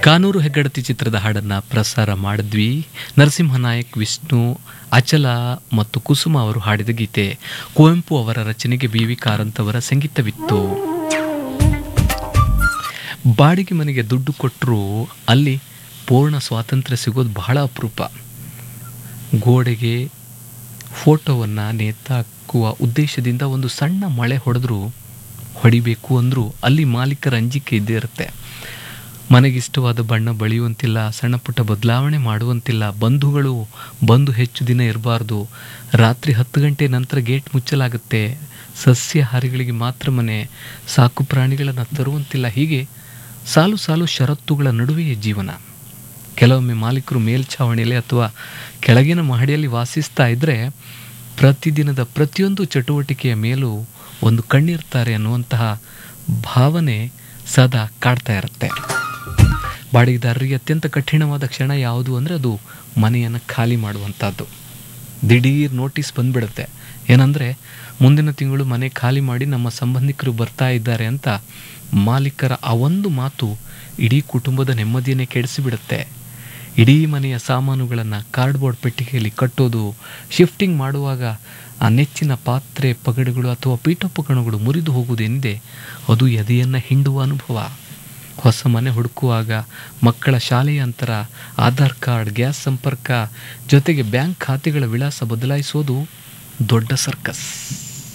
ಕಾನೂರು ಹೆಗ್ಗಡತಿ ಚಿತ್ರದ ಹಾಡನ್ನು ಪ್ರಸಾರ ಮಾಡಿದ್ವಿ ನರಸಿಂಹನಾಯಕ್ ವಿಷ್ಣು ಅಚಲ ಮತ್ತು ಕುಸುಮ ಅವರು ಹಾಡಿದ ಗೀತೆ ಕುವೆಂಪು ಅವರ ರಚನೆಗೆ ಬಿ ವಿ ಕಾರಂತ್ ಅವರ ಸಂಗೀತವಿತ್ತು ಬಾಡಿಗೆ ಮನೆಗೆ ದುಡ್ಡು ಕೊಟ್ಟರು ಅಲ್ಲಿ ಪೂರ್ಣ ಸ್ವಾತಂತ್ರ್ಯ ಸಿಗೋದು ಬಹಳ ಅಪರೂಪ ಗೋಡೆಗೆ ಫೋಟೋವನ್ನು ನೇತಾಕುವ ಉದ್ದೇಶದಿಂದ ಒಂದು ಸಣ್ಣ ಮಳೆ ಹೊಡೆದ್ರು ಹೊಡಿಬೇಕು ಅಂದರೂ ಅಲ್ಲಿ ಮಾಲೀಕರ ಅಂಜಿಕೆ ಇದ್ದೇ ಇರುತ್ತೆ ಮನೆಗಿಷ್ಟವಾದ ಬಣ್ಣ ಬಳಿಯುವಂತಿಲ್ಲ ಸಣ್ಣ ಪುಟ್ಟ ಬದಲಾವಣೆ ಮಾಡುವಂತಿಲ್ಲ ಬಂಧುಗಳು ಬಂದು ಹೆಚ್ಚು ದಿನ ಇರಬಾರ್ದು ರಾತ್ರಿ ಹತ್ತು ಗಂಟೆ ನಂತರ ಗೇಟ್ ಮುಚ್ಚಲಾಗುತ್ತೆ ಸಸ್ಯಾಹಾರಿಗಳಿಗೆ ಮಾತ್ರ ಮನೆ ಸಾಕು ಪ್ರಾಣಿಗಳನ್ನು ತರುವಂತಿಲ್ಲ ಹೀಗೆ ಸಾಲು ಸಾಲು ಷರತ್ತುಗಳ ನಡುವೆಯೇ ಜೀವನ ಕೆಲವೊಮ್ಮೆ ಮಾಲೀಕರು ಮೇಲ್ಛಾವಣಿಯಲ್ಲಿ ಅಥವಾ ಕೆಳಗಿನ ಮಹಡಿಯಲ್ಲಿ ವಾಸಿಸ್ತಾ ಇದ್ದರೆ ಪ್ರತಿದಿನದ ಪ್ರತಿಯೊಂದು ಚಟುವಟಿಕೆಯ ಮೇಲೂ ಒಂದು ಕಣ್ಣಿರ್ತಾರೆ ಅನ್ನುವಂತಹ ಭಾವನೆ ಸದಾ ಕಾಡ್ತಾ ಇರುತ್ತೆ ಬಾಡಿಗೆದಾರರಿಗೆ ಅತ್ಯಂತ ಕಠಿಣವಾದ ಕ್ಷಣ ಯಾವುದು ಅಂದರೆ ಅದು ಮನೆಯನ್ನು ಖಾಲಿ ಮಾಡುವಂಥದ್ದು ದಿಢೀರ್ ನೋಟಿಸ್ ಬಂದ್ಬಿಡುತ್ತೆ ಏನಂದರೆ ಮುಂದಿನ ತಿಂಗಳು ಮನೆ ಖಾಲಿ ಮಾಡಿ ನಮ್ಮ ಸಂಬಂಧಿಕರು ಬರ್ತಾ ಇದ್ದಾರೆ ಅಂತ ಮಾಲೀಕರ ಆ ಒಂದು ಮಾತು ಇಡೀ ಕುಟುಂಬದ ನೆಮ್ಮದಿಯನ್ನೇ ಕೆಡಿಸಿಬಿಡುತ್ತೆ ಇಡೀ ಮನೆಯ ಸಾಮಾನುಗಳನ್ನು ಕಾರ್ಡ್ಬೋರ್ಡ್ ಪೆಟ್ಟಿಗೆಯಲ್ಲಿ ಕಟ್ಟೋದು ಶಿಫ್ಟಿಂಗ್ ಮಾಡುವಾಗ ಆ ನೆಚ್ಚಿನ ಪಾತ್ರೆ ಪಗಡೆಗಳು ಅಥವಾ ಪೀಠೋಪಕರಣಗಳು ಮುರಿದು ಹೋಗುವುದೇನಿದೆ ಅದು ಎದೆಯನ್ನು ಹಿಂಡುವ ಅನುಭವ ಹೊಸ ಮನೆ ಹುಡುಕುವಾಗ ಮಕ್ಕಳ ಶಾಲೆಯ ಅಂತರ ಆಧಾರ್ ಕಾರ್ಡ್ ಗ್ಯಾಸ್ ಸಂಪರ್ಕ ಜೊತೆಗೆ ಬ್ಯಾಂಕ್ ಖಾತೆಗಳ ವಿಳಾಸ ಬದಲಾಯಿಸೋದು ದೊಡ್ಡ ಸರ್ಕಸ್